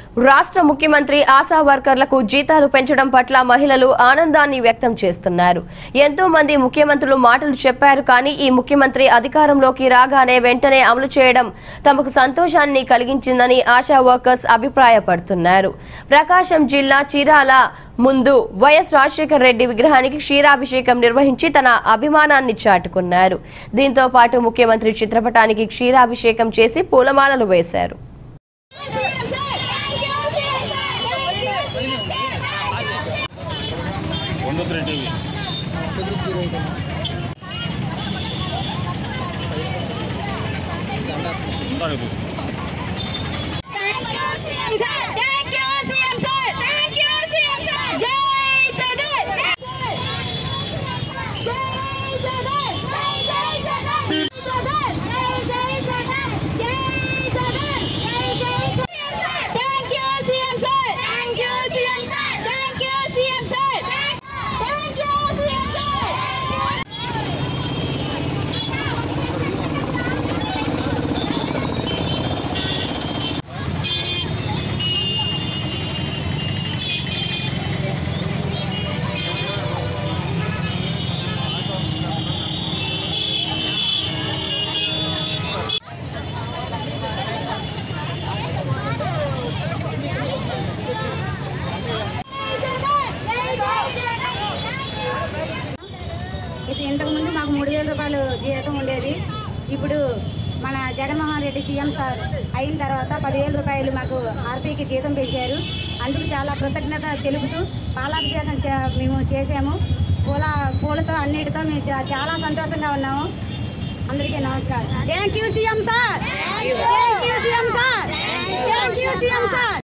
రాష్ట్ర ముఖ్యమంత్రి ఆశా వర్కర్లకు జీతాలు పెంచడం పట్ల మహిళలు ఆనందాన్ని వ్యక్తం చేస్తున్నారు ఎంతో మంది ముఖ్యమంత్రులు మాటలు చెప్పారు కానీ ఈ ముఖ్యమంత్రి అధికారంలోకి రాగానే వెంటనే అమలు చేయడం తమకు సంతోషాన్ని కలిగించిందని ఆశా వర్కర్స్ అభిప్రాయపడుతున్నారు ప్రకాశం జిల్లా చీరాల ముందు వైఎస్ రాజశేఖర రెడ్డి విగ్రహానికి క్షీరాభిషేకం నిర్వహించి తన అభిమానాన్ని చాటుకున్నారు దీంతో పాటు ముఖ్యమంత్రి చిత్రపటానికి క్షీరాభిషేకం చేసి పూలమాలలు వేశారు ಒಂದು ತ್ರೀ ಟಿ ವಿ ఇది ఇంతకుముందు మాకు మూడు వేల రూపాయలు జీతం ఉండేది ఇప్పుడు మన జగన్మోహన్ రెడ్డి సీఎం సార్ అయిన తర్వాత పదివేల రూపాయలు మాకు ఆర్పీకి జీతం పెంచారు అందుకు చాలా కృతజ్ఞత తెలుపుతూ పాలాభిషేకం చే- మేము చేసాము పూల పూలతో అన్నిటితో మేము చా- చాలా సంతోషంగా ఉన్నాము అందరికీ నమస్కారం thank you CM sir thank you CM sir thank you CM sir